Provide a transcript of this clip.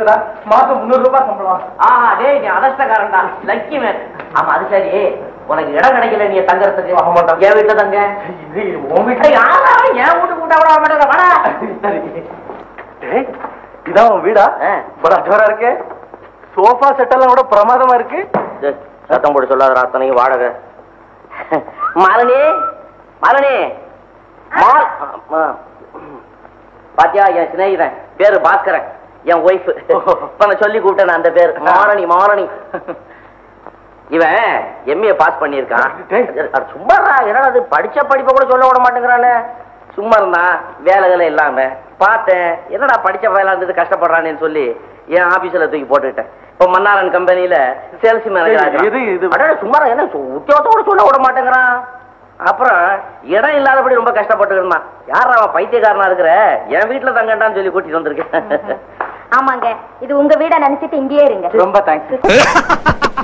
இருக்குடா மாசம் முந்நூறு ரூபாய் சம்பளம் ஆஹா டேய் நீ அதஷ்டக்காரன்டா லக்கி மேன் ஆமா அது சரி உனக்கு இடம் கிடைக்கல நீ தங்கறதுக்கு ஆமாண்டா. என் வீட்டுல தங்க இது உன் வீட்டு ஏய், யாரா அவன்? என் வீட்டுக்கு கூட்ட விட மாட்டேங்க வாடா சரி டேய் இதான் உன் வீடா ஆ. படா ஜோரா இருக்கு சோஃபா செட் எல்லாம் கூட பிரமாதமா இருக்கு டேய், சத்தம் போட்டு சொல்லாத அத்தனைக்கு வாடகை மாலினி மாலினி மால் ஆ, பாத்தியா என் சிநேகிதன் பேரு பாஸ்கரன் என் ஒய்ஃப் இப்ப நான் சொல்லி கூப்பிட்டேன் அந்த பேர் மாரணி மாரணி இவன் எம்ஏ பாஸ் பண்ணியிருக்கான் டேய். அட சும்மாடா என்னடா அது படிச்ச படிப்பை கூட சொல்ல விட மாட்டேங்கிறானே சும்மா இருந்தான் வேலைகளை இல்லாம பார்த்தேன் என்னடா படிச்ச வேலை இருந்தது கஷ்டப்படுறானேன்னு சொல்லி என் ஆபீஸ்ல தூக்கி போட்டுக்கிட்டேன் இப்ப மன்னாரன் கம்பெனில சேல்ஸ் மேனேஜர் இது, இது. சும்மா என்ன சு- உத்தியோகத்தை கூட சொல்ல விட மாட்டேங்கிறான் அப்புறம் இடம் இல்லாதபடி ரொம்ப கஷ்டப்பட்டு இருந்தான் யார் அவன் பைத்தியக்காரனா இருக்கிற என் வீட்டுல தங்கண்டான்னு சொல்லி கூட்டிட்டு வந்திருக்கேன் ஆமாங்க இது உங்க வீட நினைச்சிட்டு இங்கேயே இருங்க ரொம்ப தேங்க்ஸ்